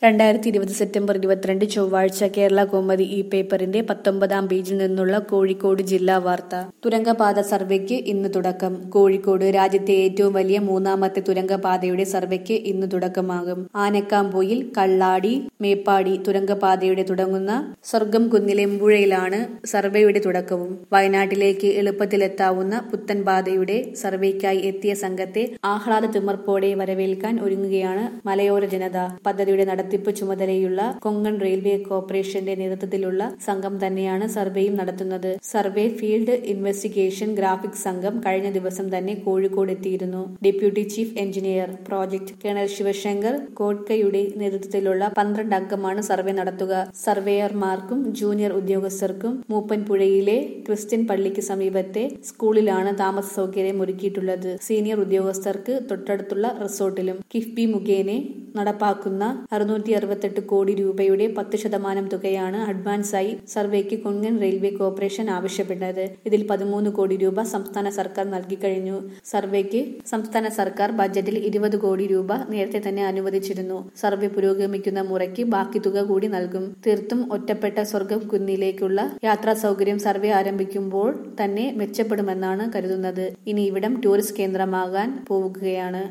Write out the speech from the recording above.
രണ്ടായിരത്തി ഇരുപത് സെപ്റ്റംബർ ഇരുപത്തിരണ്ട് ചൊവ്വാഴ്ച കേരള കൗമുദി ഈ പേപ്പറിന്റെ പത്തൊമ്പതാം പേജിൽ നിന്നുള്ള കോഴിക്കോട് ജില്ലാ വാർത്ത തുരങ്കപാത സർവേക്ക് ഇന്ന് തുടക്കം കോഴിക്കോട് രാജ്യത്തെ ഏറ്റവും വലിയ മൂന്നാമത്തെ തുരങ്കപാതയുടെ സർവേക്ക് ഇന്ന് തുടക്കമാകും ആനക്കാമ്പൊയിൽ കള്ളാടി മേപ്പാടി തുരങ്കപാതയുടെ തുടങ്ങുന്ന സ്വർഗം കുന്നിലെ എമ്പുഴയിലാണ് സർവേയുടെ തുടക്കവും വയനാട്ടിലേക്ക് എളുപ്പത്തിലെത്താവുന്ന പുത്തൻ പാതയുടെ സർവേക്കായി എത്തിയ സംഘത്തെ ആഹ്ലാദ തിമർപ്പോടെ വരവേൽക്കാൻ ഒരുങ്ങുകയാണ് മലയോര ജനത പദ്ധതിയുടെ നടത്തിപ്പ് ചുമതലയുള്ള കൊങ്കൺ റെയിൽവേ കോർപ്പറേഷന്റെ നേതൃത്വത്തിലുള്ള സംഘം തന്നെയാണ് സർവേയും നടത്തുന്നത് സർവേ ഫീൽഡ് ഇൻവെസ്റ്റിഗേഷൻ ഗ്രാഫിക്സ് സംഘം കഴിഞ്ഞ ദിവസം തന്നെ കോഴിക്കോട് എത്തിയിരുന്നു deputy chief engineer project colonel Sivasankar കോട്കയുടെ നേതൃത്വത്തിലുള്ള പന്ത്രണ്ട് അംഗമാണ് സർവേ നടത്തുക സർവേയർമാർക്കും ജൂനിയർ ഉദ്യോഗസ്ഥർക്കും മൂപ്പൻപുഴയിലെ ക്രിസ്ത്യൻ പള്ളിക്ക് സമീപത്തെ സ്കൂളിലാണ് താമസ സൗകര്യം ഒരുക്കിയിട്ടുള്ളത് സീനിയർ ഉദ്യോഗസ്ഥർക്ക് തൊട്ടടുത്തുള്ള റിസോർട്ടിലും കിഫ്ബി മുഖേന നടപ്പാക്കുന്ന അറുന്നൂറ്റി അറുപത്തെട്ട് കോടി രൂപയുടെ പത്ത് ശതമാനം തുകയാണ് അഡ്വാൻസായി സർവേക്ക് കൊങ്കൺ റെയിൽവേ കോർപ്പറേഷൻ ആവശ്യപ്പെട്ടത് ഇതിൽ പതിമൂന്ന് കോടി രൂപ സംസ്ഥാന സർക്കാർ നൽകിക്കഴിഞ്ഞു സർവേക്ക് സംസ്ഥാന സർക്കാർ ബജറ്റിൽ ഇരുപത് കോടി രൂപ നേരത്തെ തന്നെ അനുവദിച്ചിരുന്നു സർവേ പുരോഗമിക്കുന്ന മുറയ്ക്ക് ബാക്കി തുക കൂടി നൽകും തീർത്തും ഒറ്റപ്പെട്ട സ്വർഗം കുന്നിലേക്കുള്ള യാത്രാ സൗകര്യം സർവേ ആരംഭിക്കുമ്പോൾ തന്നെ മെച്ചപ്പെടുമെന്നാണ് കരുതുന്നത് ഇനി ഇവിടം ടൂറിസ്റ്റ് കേന്ദ്രമാകാൻ പോവുകയാണ്